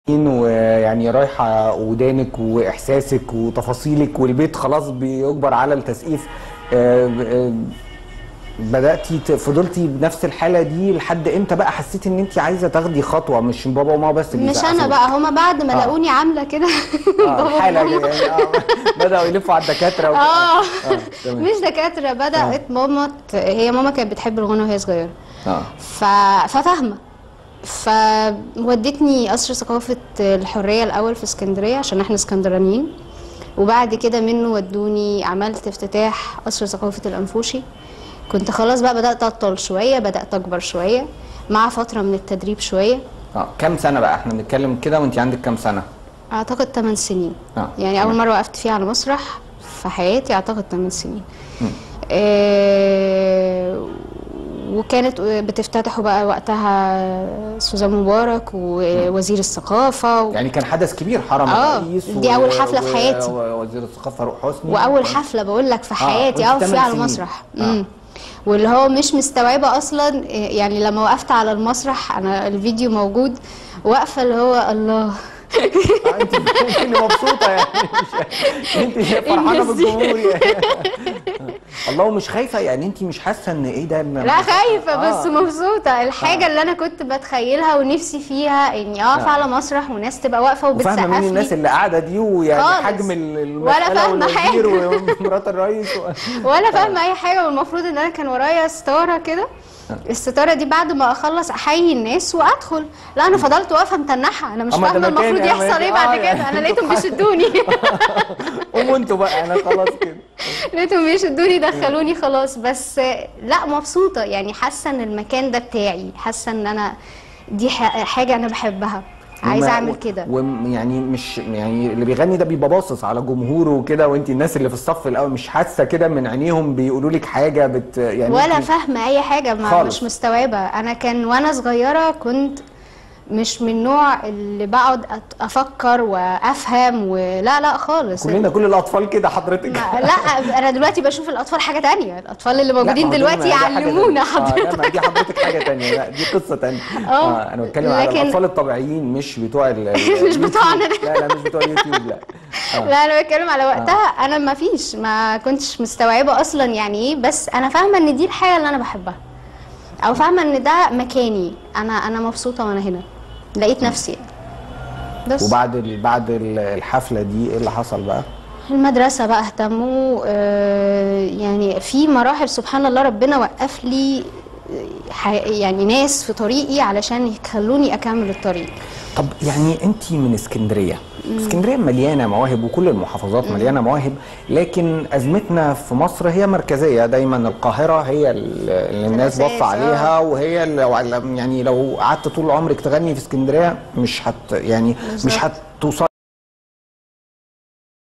ويعني رايحه ودانك واحساسك وتفاصيلك والبيت خلاص بيجبر على التسقيف آه، آه، بداتي ت- فضلتي بنفس الحاله دي لحد امتى بقى حسيتي ان انت عايزه تاخدي خطوه مش بابا وماما بس اللي مش يسقفوا انا لك؟ بقى هما بعد ما آه. لقوني عامله كده اه بابا الحاله وماما. يعني آه بداوا يلفوا على الدكاتره وكده. اه تمام. مش دكاتره بدات ماما ت- هي ماما كانت بتحب الغنى وهي صغيره اه ف... ففاهمه فودتني قصر ثقافه الحريه الاول في اسكندريه عشان احنا اسكندرانيين وبعد كده منه ودوني عملت افتتاح قصر ثقافه الانفوشي كنت خلاص بقى بدات اطول شويه بدات اكبر شويه مع فتره من التدريب شويه اه كام سنه بقى احنا بنتكلم كده وانت عندك كام سنه اعتقد 8 سنين آه، يعني اول تمام. مره وقفت فيها على مسرح في حياتي اعتقد 8 سنين آه وكانت بتفتتحوا بقى وقتها سوزان مبارك ووزير الثقافه و... يعني كان حدث كبير حرم آه، الرئيس دي أول حفلة في حياتي. ووزير الثقافه فاروق حسني واول حفله بقول لك في حياتي وأنت اقف تمن فيها على سنين. المسرح آه. مم. واللي هو مش مستوعبه اصلا يعني لما وقفت على المسرح انا الفيديو موجود واقفه اللي هو الله آه، انت انت اللي مبسوطه يعني مش انت فرحانه الناس دي. بالجمهور يعني الله مش خايفه يعني انت مش حاسه ان ايه ده إن- لا خايفه بس آه. مبسوطه الحاجه آه. اللي انا كنت بتخيلها ونفسي فيها اني اقف آه. على مسرح وناس تبقى واقفه وفاهمه وبتسقف مين الناس لي اللي قاعده دي ويعني خالص. حجم ال- ولا المساله فاهمة والوزير حاجة. ومرات الرئيس و... ولا فاهمه اي حاجه والمفروض ان انا كان ورايا ستاره كده الستاره دي بعد ما اخلص احيي الناس وادخل لا انا فضلت واقفه متنحه انا مش أما ده فاهمه مكاني، المفروض أنا يحصل ايه مكاني. بعد آه، كده يعني انا لقيتهم انتوا بيشدوني قوموا انتوا بقى انا خلاص كده لقيتهم بيشدوني دخلوني خلاص بس لا مبسوطه يعني حاسه ان المكان ده بتاعي حاسه ان انا دي ح- حاجه انا بحبها عايزه وما- اعمل كده ويعني مش يعني اللي بيغني ده بيبقى باصص على جمهوره وكده وانت الناس اللي في الصف الاول مش حاسه كده من عينيهم بيقولوا لك حاجه بت يعني ولا انت- فاهمه اي حاجه ما خالص. مش مستوعبه انا كان وانا صغيره كنت مش من النوع اللي بقعد أت- افكر وافهم ولا لا خالص كلنا كل الاطفال كده حضرتك ما لا انا دلوقتي بشوف الاطفال حاجه تانية الاطفال اللي لا، موجودين ما هو دلوقتي دي- ما دي حاجة يعلمونا تانية. آه، لا حضرتك ما دي حضرتك حاجه تانية لا دي قصه تانية آه. انا بتكلم على لكن- الاطفال الطبيعيين مش بتوع ال- ال- مش بتوعنا اليوتيوب. لا لا مش بتوع اليوتيوب لا آه. لا انا بتكلم على وقتها انا ما فيش ما كنتش مستوعبه اصلا يعني ايه بس انا فاهمه ان دي الحاجه اللي انا بحبها او فاهمه ان ده مكاني انا انا مبسوطه وانا هنا لقيت نفسي يعني. بس وبعد ال- بعد ال- الحفله دي ايه اللي حصل بقى؟ المدرسة بقى اهتموا آه، يعني في مراحل سبحان الله ربنا وقف لي آه، ح- يعني ناس في طريقي علشان يخلوني أكمل الطريق طب يعني انت من اسكندريه اسكندريه مليانه مواهب وكل المحافظات مليانه مواهب لكن ازمتنا في مصر هي مركزيه دايما القاهره هي ال- اللي الناس الأساس، باصه عليها وهي اللي لو يعني لو قعدت طول عمرك تغني في اسكندريه مش هت يعني مش بالظبط. هتوصل